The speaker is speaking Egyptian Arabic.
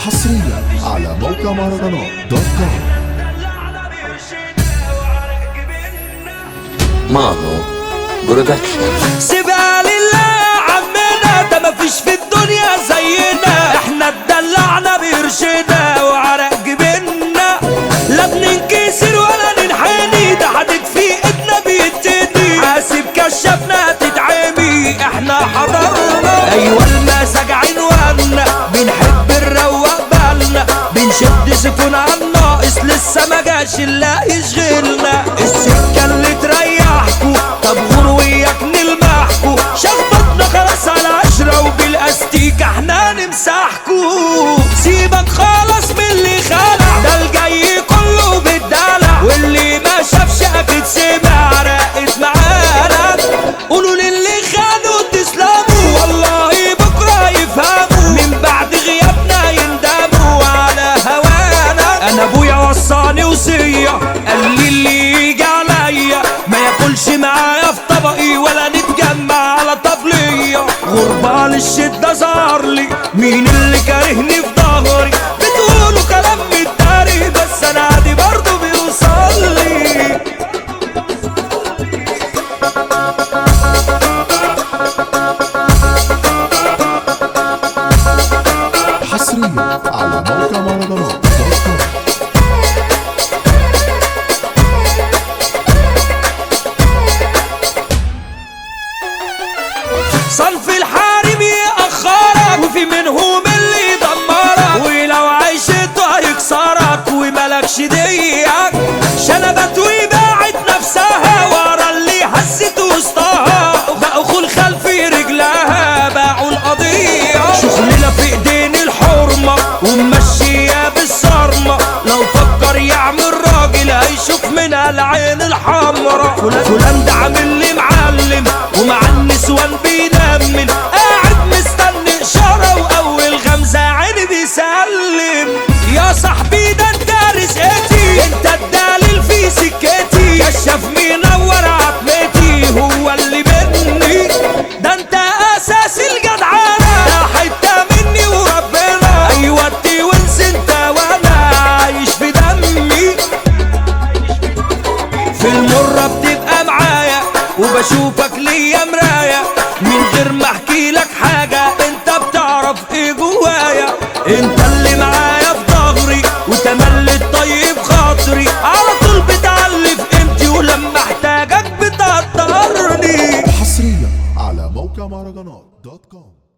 حصريا على موقع مهرجانات دوت كوم مانو برودكشن سيبها لله يا عمنا ده مفيش في الدنيا زينا احنا اتدلعنا بقرشنا وعرق جبنا لا بننكسر ولا ننحني ده حدد في ايدنا بيتدي حاسب كشفنا تتعمي احنا حضرنا ايوه المزاج عنواننا بنحب نروق بالنا بنشد سفن على الناقص لسه ما جاش اللي يشغلنا السكه اللي تريحكو طب غور وياك نلمحكو شخبطنا خلاص على عشرة وبالاستيك احنا نمسحكو سيبك خالص من اللي خلع ده الجاي كله بالدلع واللي ما شافش اكيد سمع رقت معانا قولوا للي خانوا تسلموا والله بكره يفهموا من بعد غيابنا يندموا على هوانا انا ابويا وصاني وصيه قال لي اللي يجي عليا ما ياكلش معايا في طبقي ولا نتجمع على طبليه غربان الشده ظهر لي مين اللي كارهني في ظهري بتقولوا كلام متداري بس انا عادي برضه بيوصل لي حصريا على موقع مهرجانات دوت كوم صنف الحارم يأخرك وفي منهم اللي يدمرك ولو عيشته هيكسرك وملكش ديك شنبت وباعت نفسها ورا اللي حست وسطها بقوا خل خلفي رجلها باعوا القضية شغلنا في ايدين الحرمة وممشيها بالصرمة لو فكر يعمل راجل هيشوف منها العين الحمرا فلان فلان ده عامل لي معلم ومع النسوان بينمل قاعد مستني اشاره واول غمزه عيني بيسلم يا صاحبي ده انت رزقتي انت الدليل في سكتي كشف منور عتمتي هو اللي مني ده انت اساس الجدعانه ده حته مني وربنا ايوه انت وانس انت وانا عايش في دمي في المرة بتبقى معايا وبشوفك ليا مراية من غير ما احكي لك حاجة انت بتعرف ايه جوايا انت اللي معايا في ظهري وتملي الطيب خاطري على طول بتعلي في قيمتي ولما احتاجك بتقدرني حصريا على موقع مهرجانات دوت كوم